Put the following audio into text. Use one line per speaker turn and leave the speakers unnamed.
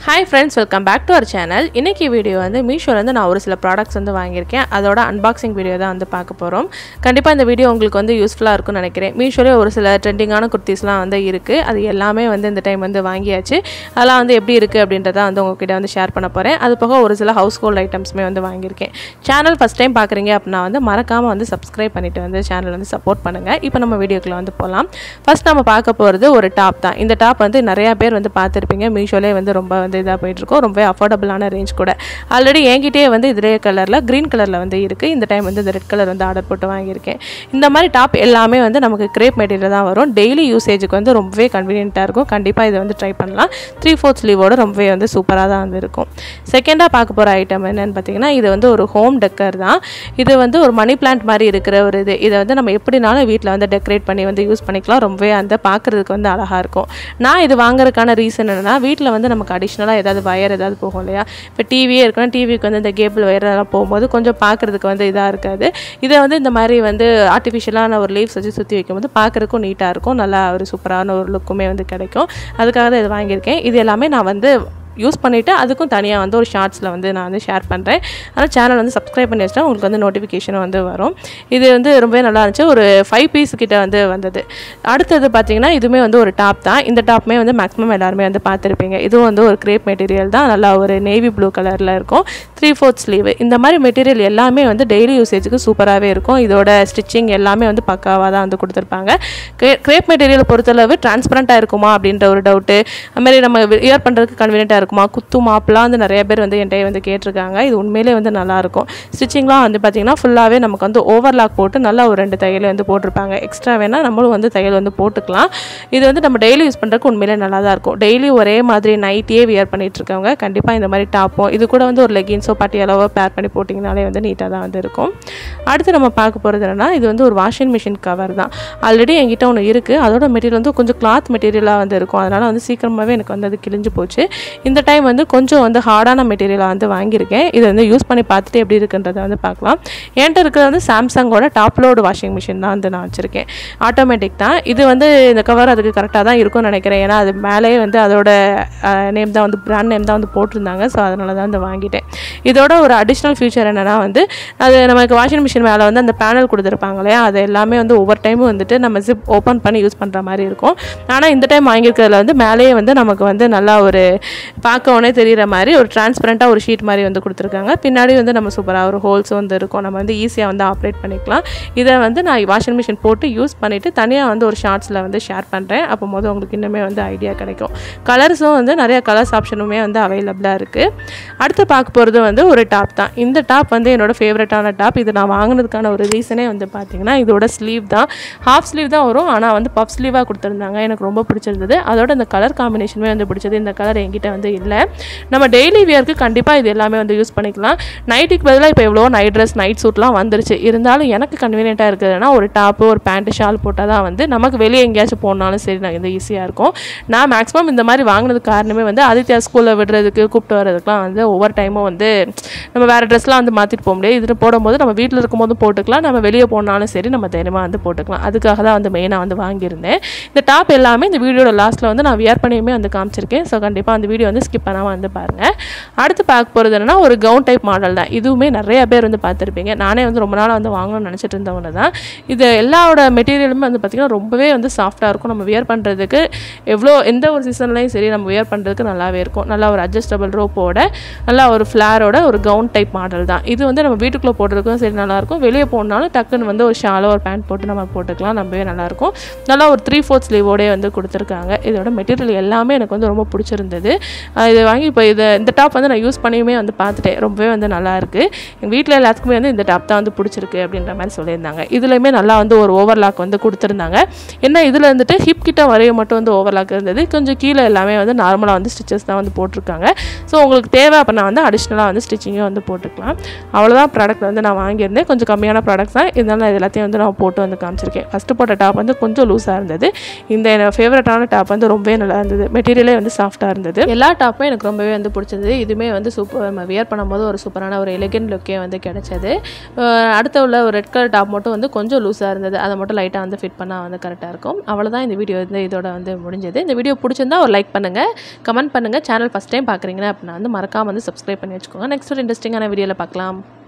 hi friends welcome back to our channel இன்றைக்கி video வந்து மீஷோலேருந்து நான் ஒரு சில ப்ராடக்ட்ஸ் வந்து வாங்கியிருக்கேன் அதோட அன்பாக்சிங் வீடியோ தான் வந்து பார்க்க போகிறோம் கண்டிப்பாக இந்த வீடியோ உங்களுக்கு வந்து யூஸ்ஃபுல்லாக இருக்கும்னு நினைக்கிறேன் மீஷோலே ஒரு சில ட்ரெண்டிங்கான குர்த்திஸ்லாம் வந்து இருக்குது அது எல்லாமே வந்து இந்த டைம் வந்து வாங்கியாச்சு அதெல்லாம் வந்து எப்படி இருக்குது அப்படின்றத வந்து உங்ககிட்ட வந்து ஷேர் பண்ண போகிறேன் அது போக ஒரு சில ஹவுஸ் ஹோல்ட் ஐட்டம்ஸுமே வந்து வாங்கியிருக்கேன் சேனல் ஃபஸ்ட் டைம் பார்க்குறீங்க அப்படின்னா வந்து மறக்காமல் வந்து சப்ஸ்கிரைப் பண்ணிவிட்டு வந்து சேனல் வந்து சப்போர்ட் பண்ணுங்கள் இப்போ நம்ம வீடியோக்குள்ளே வந்து போகலாம் ஃபஸ்ட் நம்ம பார்க்க போகிறது ஒரு டாப் தான் இந்த டாப் வந்து நிறையா பேர் வந்து பார்த்துருப்பீங்க மீஷோலே வந்து ரொம்ப வந்து இதாக போயிட்டுருக்கோம் ரொம்ப அஃபோர்டபுளான ரேஞ்ச் கூட ஆல்ரெடி என்கிட்டயே வந்து இதே கலரில் க்ரீன் கலரில் வந்து இருக்குது இந்த டைம் வந்து இந்த ரெட் கலர் வந்து ஆர்டர் போட்டு வாங்கியிருக்கேன் இந்த மாதிரி டாப் எல்லாமே வந்து நமக்கு கிரேப் மெட்டீரியல் தான் வரும் டெய்லி யூசேஜுக்கு வந்து ரொம்பவே கன்வீனியண்ட்டாக இருக்கும் கண்டிப்பாக இதை வந்து ட்ரை பண்ணலாம் த்ரீ ஃபோர்த் ஸ்லீவோட ரொம்பவே வந்து சூப்பராக தான் வந்து இருக்கும் செகண்டாக பார்க்க போகிற ஐட்டம் என்னென்னு பார்த்தீங்கன்னா இது வந்து ஒரு ஹோம் டெக்கர் தான் இது வந்து ஒரு மணி பிளான்ட் மாதிரி இருக்கிற ஒரு இது இதை வந்து நம்ம எப்படினாலும் வீட்டில் வந்து டெக்கரேட் பண்ணி வந்து யூஸ் பண்ணிக்கலாம் ரொம்பவே அந்த பார்க்குறதுக்கு வந்து அழகாக இருக்கும் நான் இது வாங்குறதுக்கான ரீசன் என்னென்னா வீட்டில் வந்து நமக்கு அடிஷ்னலாக ஏதாவது வயர் ஏதாவது போகும் இல்லையா இப்போ டிவியே இருக்குன்னா டிவிக்கு வந்து இந்த கேபிள் வயர் அதெல்லாம் போகும்போது கொஞ்சம் பார்க்குறதுக்கு வந்து இதாக இருக்காது இதை வந்து இந்த மாதிரி வந்து ஆர்டிஃபிஷியலான ஒரு லீவ்ஸ் வச்சு சுற்றி வைக்கும்போது பார்க்குறதுக்கும் நீட்டாக இருக்கும் நல்லா ஒரு சூப்பரான ஒரு லுக்குமே வந்து கிடைக்கும் அதுக்காக தான் இது வாங்கியிருக்கேன் இது எல்லாமே நான் வந்து யூஸ் பண்ணிவிட்டு அதுக்கும் தனியாக வந்து ஒரு ஷார்ட்ஸில் வந்து நான் வந்து ஷேர் பண்ணுறேன் அதனால் சேனல் வந்து சப்ஸ்கிரைப் பண்ணி வச்சுட்டா உங்களுக்கு வந்து நோட்டிஃபிகேஷன் வந்து வரும் இது வந்து ரொம்பவே நல்லா இருந்துச்சு ஒரு ஃபைவ் பீஸ் கிட்ட வந்து வந்தது அடுத்தது பார்த்தீங்கன்னா இதுவுமே வந்து ஒரு டாப் தான் இந்த டாப்புமே வந்து மேக்ஸிமம் எல்லாருமே வந்து பார்த்துருப்பீங்க இதுவும் வந்து ஒரு கிரேப் மெட்டீரியல் தான் நல்லா ஒரு நேவி ப்ளூ கலரில் இருக்கும் த்ரீ ஃபோர்த் ஸ்லீவ் இந்த மாதிரி மெட்டீரியல் எல்லாமே வந்து டெய்லி யூசேஜுக்கு சூப்பராகவே இருக்கும் இதோட ஸ்டிச்சிங் எல்லாமே வந்து பக்காவாக தான் வந்து கொடுத்துருப்பாங்க கிரேப் மெட்டீரியல் பொறுத்தளவு டிரான்ஸ்பரண்ட்டாக இருக்குமா அப்படின்ற ஒரு டவுட்டு அதுமாதிரி நம்ம வியர் பண்ணுறதுக்கு கன்வீனியண்ட்டாக இருக்குமா குத்துமா அப்படிலாம் வந்து நிறைய பேர் வந்து என்கிட்ட வந்து கேட்டிருக்காங்க இது உண்மையிலே வந்து நல்லாயிருக்கும் ஸ்டிச்சிங்லாம் வந்து பார்த்திங்கன்னா ஃபுல்லாகவே நமக்கு வந்து ஓவர்லாக் போட்டு நல்லா ஒரு ரெண்டு தையல் வந்து போட்டிருப்பாங்க எக்ஸ்ட்ரா வேணால் நம்மளும் வந்து தையல் வந்து போட்டுக்கலாம் இது வந்து நம்ம டெய்லி யூஸ் பண்ணுறதுக்கு உண்மையிலே நல்லா தான் இருக்கும் டெய்லி ஒரே மாதிரி நைட்டியே வியர் பண்ணிட்டு இருக்கவங்க கண்டிப்பாக இந்த மாதிரி டாப்பும் இது கூட வந்து ஒரு லெகின்ஸோ பட்டியலவோ பேர் பண்ணி போட்டிங்கனாலே வந்து நீட்டாக தான் வந்து இருக்கும் அடுத்து நம்ம பார்க்க போகிறது என்னென்னா இது வந்து ஒரு வாஷிங் மிஷின் கவர் தான் ஆல்ரெடி என்கிட்ட ஒன்று இருக்குது அதோட மெட்டீரியல் வந்து கொஞ்சம் கிளாத் மெட்டீரியலாக வந்து இருக்கும் அதனால் வந்து சீக்கிரமாகவே எனக்கு வந்து அது கிழிஞ்சு போச்சு இந்த டைம் வந்து கொஞ்சம் வந்து ஹார்டான மெட்டீரியலாக வந்து வாங்கியிருக்கேன் இதை வந்து யூஸ் பண்ணி பார்த்துட்டு எப்படி இருக்குன்றதை வந்து பார்க்கலாம் என்கிட்ட இருக்கிறது வந்து சாம்சங்கோட டாப் லோடு வாஷிங் மிஷின் தான் வந்து நான் வச்சுருக்கேன் ஆட்டோமேட்டிக் தான் இது வந்து இந்த கவர் அதுக்கு கரெக்டாக தான் இருக்கும்னு நினைக்கிறேன் ஏன்னா அது மேலேயே வந்து அதோட நேம் தான் வந்து பிராண்ட் நேம் தான் வந்து போட்டிருந்தாங்க ஸோ அதனால தான் வந்து வாங்கிட்டேன் இதோட ஒரு அடிஷ்னல் ஃபியூச்சர் என்னென்னா வந்து அது நமக்கு வாஷிங் மிஷின் மேலே வந்து அந்த பேனல் கொடுத்துருப்பாங்க இல்லையா அது எல்லாமே வந்து ஒவ்வொரு டைமும் வந்துட்டு நம்ம ஜிப் ஓப்பன் பண்ணி யூஸ் பண்ணுற மாதிரி இருக்கும் ஆனால் இந்த டைம் வாங்கியிருக்கிறதுல வந்து மேலேயே வந்து நமக்கு வந்து நல்லா ஒரு பார்க்க உடனே தெரிகிற மாதிரி ஒரு டிரான்ஸ்பரண்ட்டாக ஒரு ஷீட் மாதிரி வந்து கொடுத்துருக்காங்க பின்னாடி வந்து நம்ம சூப்பராக ஒரு ஹோல்ஸ் வந்து இருக்கும் நம்ம வந்து ஈஸியாக வந்து ஆப்ரேட் பண்ணிக்கலாம் இதை வந்து நான் வாஷிங் மிஷின் போட்டு யூஸ் பண்ணிவிட்டு தனியாக வந்து ஒரு ஷார்ட்ஸில் வந்து ஷேர் பண்ணுறேன் அப்போ போது உங்களுக்கு இன்னுமே வந்து ஐடியா கிடைக்கும் கலர்ஸும் வந்து நிறைய கலர்ஸ் ஆப்ஷனுமே வந்து அவைலபிளாக இருக்குது அடுத்து பார்க்க போகிறது வந்து ஒரு டாப் தான் இந்த டாப் வந்து என்னோடய ஃபேவரட்டான டாப் இது நான் வாங்கினதுக்கான ஒரு ரீசனே வந்து பார்த்திங்கன்னா இதோட ஸ்லீவ் தான் ஹாஃப் ஸ்லீவ் தான் வரும் ஆனால் வந்து பஃப் ஸ்லீவாக கொடுத்துருந்தாங்க எனக்கு ரொம்ப பிடிச்சிருந்தது அதோட இந்த கலர் காம்பினேஷனுமே வந்து பிடிச்சது இந்த கலர் என்கிட்ட வந்து இல்லை நம்ம டெய்லி வியருக்கு கண்டிப்பாக இது எல்லாமே வந்து யூஸ் பண்ணிக்கலாம் நைட்டுக்கு பதிலாக இப்போ எவ்வளோ நைட் ட்ரெஸ் நைட் சூட்லாம் வந்துருச்சு இருந்தாலும் எனக்கு கன்வீனியண்ட்டாக இருக்குதுன்னா ஒரு டாப்பு ஒரு பேண்ட்டு ஷால் போட்டால் தான் வந்து நமக்கு வெளியே எங்கேயாச்சும் போனாலும் சரி நான் இந்த ஈஸியாக இருக்கும் நான் மேக்ஸிமம் இந்த மாதிரி வாங்கினதுக்கு காரணமே வந்து ஆதித்யா ஸ்கூலில் விடுறதுக்கு கூப்பிட்டு வரதுக்குலாம் வந்து ஒவ்வொரு டைமும் வந்து நம்ம வேறு ட்ரெஸ்லாம் வந்து மாற்றிட்டு போக முடியாது இதில் போடும்போது நம்ம வீட்டில் இருக்கும்போது போட்டுக்கலாம் நம்ம வெளியே போனாலும் சரி நம்ம தைரியமாக வந்து போட்டுக்கலாம் அதுக்காக தான் வந்து மெயினாக வந்து வாங்கியிருந்தேன் இந்த டாப் எல்லாமே இந்த வீடியோட லாஸ்ட்டில் வந்து நான் வியர் பண்ணியுமே வந்து காமிச்சிருக்கேன் ஸோ கண்டிப்பாக அந்த வீடியோ வந்து ஸ்கிப் பண்ணாமல் வந்து பாருங்கள் அடுத்து பார்க்க போகிறது என்னன்னா ஒரு கவுன் டைப் மாடல் தான் இதுவுமே நிறைய பேர் வந்து பார்த்துருப்பீங்க நானே வந்து ரொம்ப நாளாக வந்து வாங்கணும்னு நினச்சிட்டு இருந்தவங்க தான் இது எல்லாரோட மெட்டீரியலுமே வந்து பார்த்திங்கன்னா ரொம்பவே வந்து சாஃப்டாக இருக்கும் நம்ம வியர் பண்ணுறதுக்கு எவ்வளோ எந்த ஒரு சீசன்லையும் சரி நம்ம வியர் பண்ணுறதுக்கு நல்லாவே இருக்கும் நல்லா ஒரு அட்ஜஸ்டபிள் ரோப்போட நல்லா ஒரு ஃப்ளாரோட ஒரு கவுன் டைப் மாடல் தான் இது வந்து நம்ம வீட்டுக்குள்ளே போடுறதுக்கும் சரி நல்லாயிருக்கும் வெளியே போனாலும் டக்குன்னு வந்து ஒரு ஷாலோ ஒரு பேண்ட் போட்டு நம்ம போட்டுக்கலாம் ரொம்பவே நல்லாயிருக்கும் நல்லா ஒரு த்ரீ ஃபோர்த் ஸ்லீவோடய வந்து கொடுத்துருக்காங்க இதோட மெட்டீரியல் எல்லாமே எனக்கு வந்து ரொம்ப பிடிச்சிருந்தது இதை வாங்கி இப்போ இதை இந்த டாப் வந்து நான் யூஸ் பண்ணியுமே வந்து பார்த்துட்டேன் ரொம்பவே வந்து நல்லா இருக்குது எங்கள் வீட்டில் எல்லாத்துக்குமே வந்து இந்த டாப் தான் வந்து பிடிச்சிருக்கு அப்படின்ற மாதிரி சொல்லியிருந்தாங்க இதுலையுமே நல்லா வந்து ஒரு ஓவர்லாக் வந்து கொடுத்துருந்தாங்க என்ன இதில் வந்துட்டு ஹிப் கிட்ட வரைய மட்டும் வந்து ஓவர்லாக் இருந்தது கொஞ்சம் கீழே எல்லாமே வந்து நார்மலாக வந்து ஸ்டிச்சஸ் தான் வந்து போட்டிருக்காங்க ஸோ உங்களுக்கு தேவை அப்படின்னா வந்து அடிஷ்னலாக வந்து ஸ்டிச்சிங்கும் வந்து போட்டுக்கலாம் அவ்வளோதான் ப்ராடக்ட் வந்து நான் வாங்கியிருந்தேன் கொஞ்சம் கம்மியான ப்ராடக்ட்ஸ் தான் இருந்தாலும் நான் இது எல்லாத்தையும் வந்து நான் போட்டு வந்து காமிச்சிருக்கேன் ஃபஸ்ட்டு போட்ட டாப் வந்து கொஞ்சம் லூஸாக இருந்தது இந்த ஃபேவரட்டான டாப் வந்து ரொம்பவே நல்லா இருந்தது மெட்டீரியலே வந்து சாஃப்டாக இருந்தது எல்லா டாப்புமே எனக்கு ரொம்பவே வந்து பிடிச்சது இதுவுமே வந்து சூப்பர் நம்ம வியர் பண்ணும்போது ஒரு சூப்பரான ஒரு எலிகன் லுக்கே வந்து கிடைச்சது அஹ் அடுத்த உள்ள ஒரு ரெட் கலர் டாப் மட்டும் வந்து கொஞ்சம் லூஸாக இருந்தது அதை மட்டும் லைட்டாக வந்து ஃபிட் பண்ணால் வந்து கரெக்டாக இருக்கும் அவ்வளோதான் இந்த வீடியோ வந்து இதோட வந்து முடிஞ்சது இந்த வீடியோ பிடிச்சிருந்தா ஒரு லைக் பண்ணுங்கள் கமெண்ட் பண்ணுங்கள் சேனல் ஃபஸ்ட் டைம் பார்க்குறீங்கன்னா அப்படின்னா வந்து மறக்காம வந்து சப்ஸ்கிரைப் பண்ணி வச்சுக்கோங்க நெக்ஸ்ட் ஒரு இன்ட்ரெஸ்டிங்கான வீடியோவில் பார்க்கலாம்